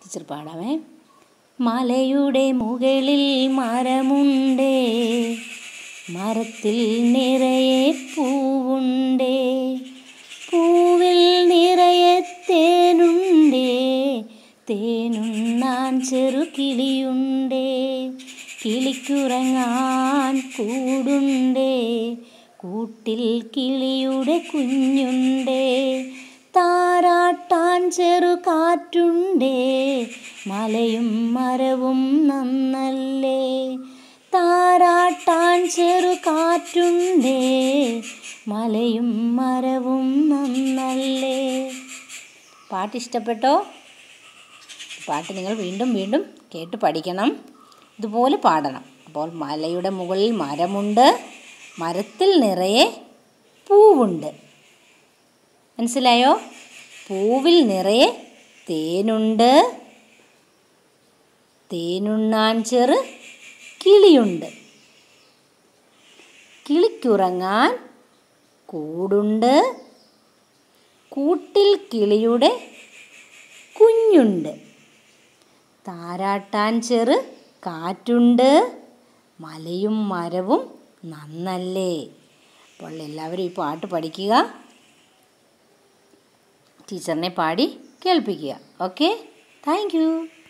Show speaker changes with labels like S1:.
S1: teacher പാടാമേ മലയുടെ മുകളിൽ മരമുണ്ടേ മരത്തിൽ നിറയെ പൂവുണ്ടേ പൂവിൽ നിറയെ തേനുണ്ടേ തേനുണ്ണാൻ ചെറുകിളിയുണ്ടേ കിളിക്കുറങ്ങാൻ കൂടുണ്ടേ കൂട്ടിൽ കിളിയുടെ കുഞ്ഞുണ്ടേ താരാട്ടാൻ ചെറുകാറ്റുണ്ടേ മലയും മരവും നന്നല്ലേ താരാട്ടാൻ ചെറുകാറ്റുണ്ടേ മലയും മരവും നന്നല്ലേ പാട്ട് ഇഷ്ടപ്പെട്ടോ പാട്ട് നിങ്ങൾ വീണ്ടും വീണ്ടും കേട്ട് പഠിക്കണം ഇതുപോലെ പാടണം അപ്പോൾ മലയുടെ മുകളിൽ മരമുണ്ട് മരത്തിൽ നിറയെ പൂവുണ്ട് മനസ്സിലായോ പൂവിൽ നിറയെ തേനുണ്ട് തേനുണ്ണാൻ ചെറു കിളിയുണ്ട് കിളിക്കുറങ്ങാൻ കൂടുണ്ട് കൂട്ടിൽ കിളിയുടെ കുഞ്ഞുണ്ട് താരാട്ടാൻ ചെറു കാറ്റുണ്ട് മലയും മരവും നന്നല്ലേ അപ്പോൾ എല്ലാവരും ഈ പാട്ട് പഠിക്കുക ടീച്ചറിനെ പാടി കേൾപ്പിക്കുക ഓക്കെ താങ്ക് യു